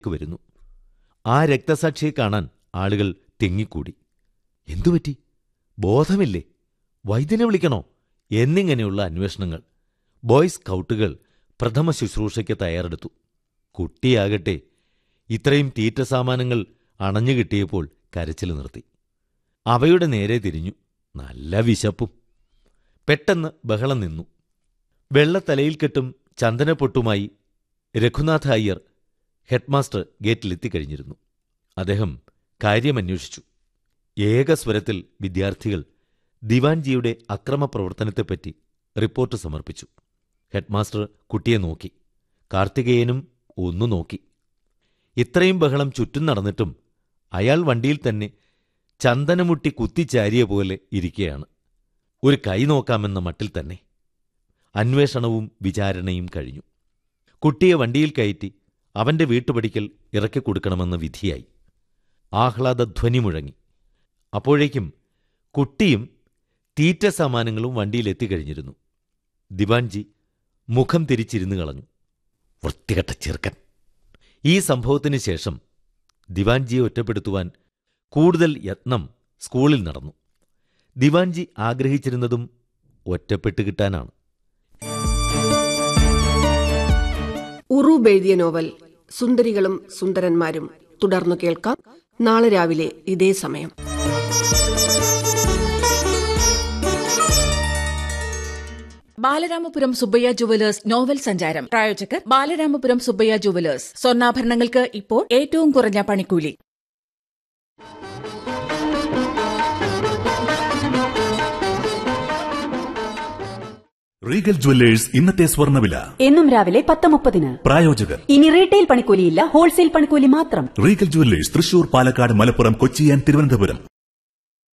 വരുന്നു ആ രക്തസാക്ഷിയെ കാണാൻ ആളുകൾ തിങ്ങിക്കൂടി എന്തുപറ്റി ബോധമില്ലേ വൈദ്യനെ വിളിക്കണോ എന്നിങ്ങനെയുള്ള അന്വേഷണങ്ങൾ ബോയ്സ് സ്കൗട്ടുകൾ പ്രഥമ ശുശ്രൂഷയ്ക്ക് തയ്യാറെടുത്തു കുട്ടിയാകട്ടെ ഇത്രയും തീറ്റ സാമാനങ്ങൾ അണഞ്ഞു കിട്ടിയപ്പോൾ കരച്ചിൽ നിർത്തി അവയുടെ നേരെ തിരിഞ്ഞു നല്ല വിശപ്പും പെട്ടെന്ന് ബഹളം നിന്നു വെള്ളത്തലയിൽ കെട്ടും ചന്ദനപ്പൊട്ടുമായി രഘുനാഥ അയ്യർ ഹെഡ്മാസ്റ്റർ ഗേറ്റിലെത്തിക്കഴിഞ്ഞിരുന്നു അദ്ദേഹം കാര്യമന്വേഷിച്ചു ഏകസ്വരത്തിൽ വിദ്യാർത്ഥികൾ ദിവാൻജിയുടെ അക്രമപ്രവർത്തനത്തെപ്പറ്റി റിപ്പോർട്ട് സമർപ്പിച്ചു ഹെഡ്മാസ്റ്റർ കുട്ടിയെ നോക്കി കാർത്തികേയനും ഒന്നു നോക്കി ഇത്രയും ബഹളം ചുറ്റും നടന്നിട്ടും അയാൾ വണ്ടിയിൽ തന്നെ ചന്ദനമുട്ടി കുത്തിച്ചാരിയ പോലെ ഇരിക്കുകയാണ് ഒരു കൈ നോക്കാമെന്ന മട്ടിൽ തന്നെ അന്വേഷണവും വിചാരണയും കഴിഞ്ഞു കുട്ടിയെ വണ്ടിയിൽ കയറ്റി അവന്റെ വീട്ടുപടിക്കൽ ഇറക്കിക്കൊടുക്കണമെന്ന് വിധിയായി ആഹ്ലാദധ്വനി മുഴങ്ങി അപ്പോഴേക്കും കുട്ടിയും തീറ്റ സാമാനങ്ങളും വണ്ടിയിലെത്തിക്കഴിഞ്ഞിരുന്നു ദിവാൻജി മുഖം തിരിച്ചിരുന്നു കളഞ്ഞു വൃത്തികെട്ട ചെറുക്കൻ ഈ സംഭവത്തിന് ശേഷം ദിവാൻജിയെ ഒറ്റപ്പെടുത്തുവാൻ കൂടുതൽ യത്നം സ്കൂളിൽ നടന്നു ദിവാൻജി ആഗ്രഹിച്ചിരുന്നതും ഒറ്റപ്പെട്ട് കിട്ടാനാണ് ഉറൂബ് എഴുതിയ നോവൽ സുന്ദരികളും സുന്ദരന്മാരും തുടർന്നു കേൾക്കാം നാളെ രാവിലെ ഇതേ സമയം ബാലരാമപുരം സുബ്ബയ്യ ജുവലേഴ്സ് നോവൽ സഞ്ചാരം പ്രായോജകർ ബാലരാമപുരം സുബ്ബയ്യ ജുവലേഴ്സ് സ്വർണ്ണാഭരണങ്ങൾക്ക് ഇപ്പോൾ ഏറ്റവും കുറഞ്ഞ പണിക്കൂലി റീഗൽ ജുവല്ലേഴ്സ് ഇന്നത്തെ സ്വർണ്ണവില എന്നും രാവിലെ പത്ത് മുപ്പതിന് പ്രായോജകർ ഇനി റീറ്റെയിൽ പണിക്കൂലിയില്ല ഹോൾസെയിൽ പണിക്കൂലി മാത്രം Regal jewellers Thrissur Palakkad Malappuram Kochi and Thiruvananthapuram